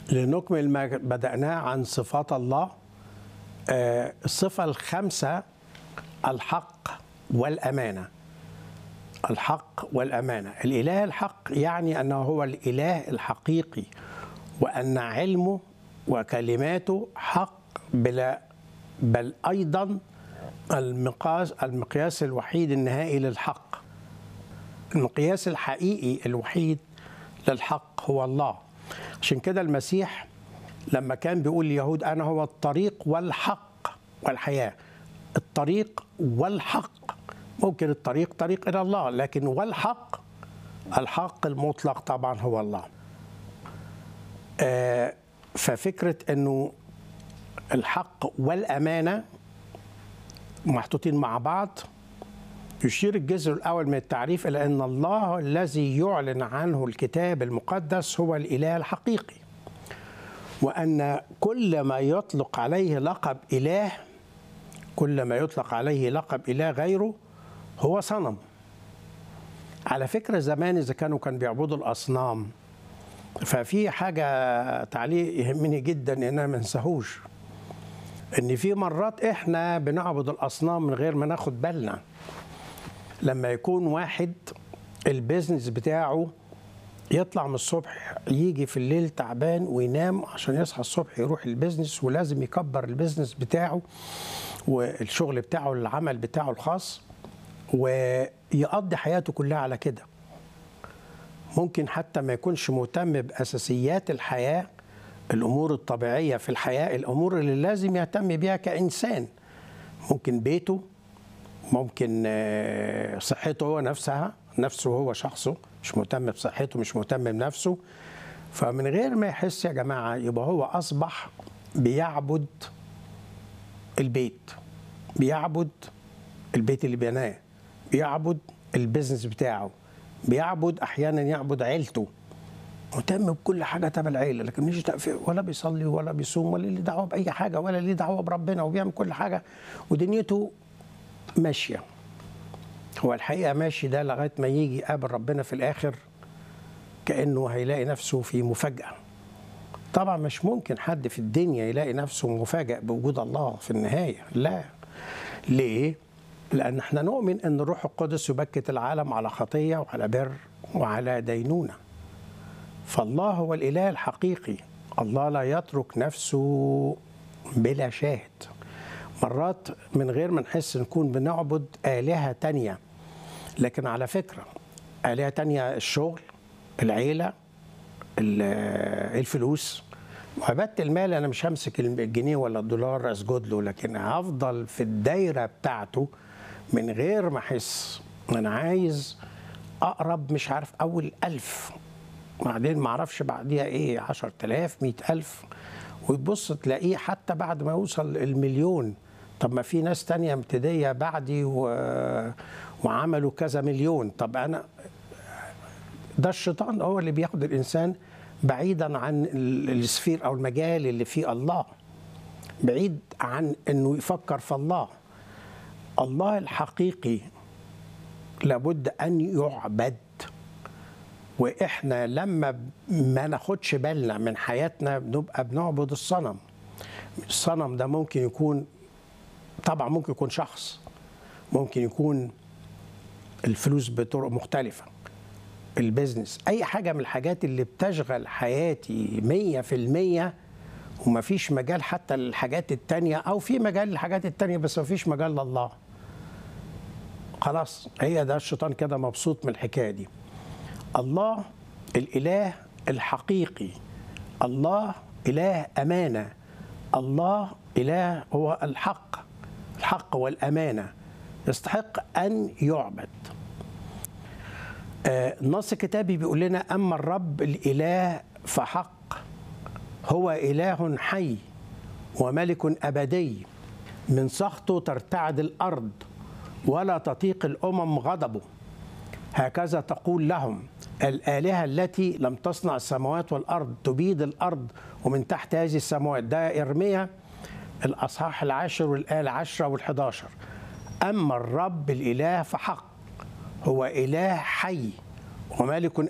لنكمل ما بدأناه عن صفات الله آه، الصفة الخامسة الحق والأمانة الحق والأمانة الإله الحق يعني أنه هو الإله الحقيقي وأن علمه وكلماته حق بلا بل أيضا المقياس المقياس الوحيد النهائي للحق المقياس الحقيقي الوحيد للحق هو الله عشان كده المسيح لما كان بيقول لليهود أنا هو الطريق والحق والحياة الطريق والحق ممكن الطريق طريق إلى الله لكن والحق الحق المطلق طبعا هو الله آه، ففكرة أنه الحق والأمانة محطوطين مع بعض يشير الجزء الأول من التعريف إلى أن الله الذي يعلن عنه الكتاب المقدس هو الإله الحقيقي وأن كل ما يطلق عليه لقب إله كل ما يطلق عليه لقب إله غيره هو صنم على فكرة زمان إذا كانوا كان بيعبدوا الأصنام ففي حاجة تعليق يهمني جدا إن أنا ما انساهوش إن في مرات إحنا بنعبد الأصنام من غير ما ناخد بالنا لما يكون واحد البيزنس بتاعه يطلع من الصبح يجي في الليل تعبان وينام عشان يصحى الصبح يروح البيزنس ولازم يكبر البيزنس بتاعه والشغل بتاعه العمل بتاعه الخاص ويقضي حياته كلها على كده ممكن حتى ما يكونش مهتم بأساسيات الحياة الأمور الطبيعية في الحياة الأمور اللي لازم يهتم بيها كإنسان ممكن بيته ممكن آه، صحته هو نفسها نفسه هو شخصه مش مهتم بصحته مش مهتم بنفسه فمن غير ما يحس يا جماعة يبقى هو أصبح بيعبد البيت بيعبد البيت اللي بناه بيعبد البيزنس بتاعه بيعبد احيانا يعبد عيلته مهتم بكل حاجه تبع العيله لكن مش ولا بيصلي ولا بيصوم ولا ليه دعوه باي حاجه ولا ليه دعوه بربنا وبيعمل كل حاجه ودنيته ماشيه هو الحقيقه ماشي ده لغايه ما يجي يقابل ربنا في الاخر كانه هيلاقي نفسه في مفاجاه طبعا مش ممكن حد في الدنيا يلاقي نفسه مفاجئ بوجود الله في النهايه لا ليه لان احنا نؤمن ان الروح القدس يبكت العالم على خطيه وعلى بر وعلى دينونه فالله هو الاله الحقيقي الله لا يترك نفسه بلا شاهد مرات من غير ما نحس نكون بنعبد آلهة تانية لكن على فكرة آلهة تانية الشغل العيلة ال- الفلوس وعبادة المال أنا مش همسك الجنيه ولا الدولار أسجد له لكن هفضل في الدايرة بتاعته من غير ما أحس أنا عايز أقرب مش عارف أول ألف بعدين ما أعرفش بعديها إيه عشر تلاف مئة ألف وتبص تلاقيه حتى بعد ما يوصل المليون طب ما في ناس تانية ابتدية بعدي و... وعملوا كذا مليون طب أنا ده الشيطان هو اللي بياخد الإنسان بعيدا عن ال- السفير أو المجال اللي فيه الله بعيد عن أنه يفكر في الله الله الحقيقي لابد أن يعبد واحنا لما ما ناخدش بالنا من حياتنا بنبقى بنعبد الصنم الصنم ده ممكن يكون طبعا ممكن يكون شخص ممكن يكون الفلوس بطرق مختلفة البيزنس أي حاجة من الحاجات اللي بتشغل حياتي مية في المية ومفيش مجال حتى للحاجات التانية أو في مجال للحاجات التانية بس مفيش مجال لله خلاص هي ده الشيطان كده مبسوط من الحكاية دي الله الاله الحقيقي الله اله امانه الله اله هو الحق الحق والامانه يستحق ان يعبد آه، النص الكتابي بيقول لنا اما الرب الاله فحق هو اله حي وملك ابدي من سخطه ترتعد الارض ولا تطيق الامم غضبه هكذا تقول لهم الآلهة التي لم تصنع السماوات والأرض تبيد الأرض ومن تحت هذه السماوات ده إرميا الأصحاح العاشر والآية العشرة والحداشر أما الرب الإله فحق هو إله حي وملك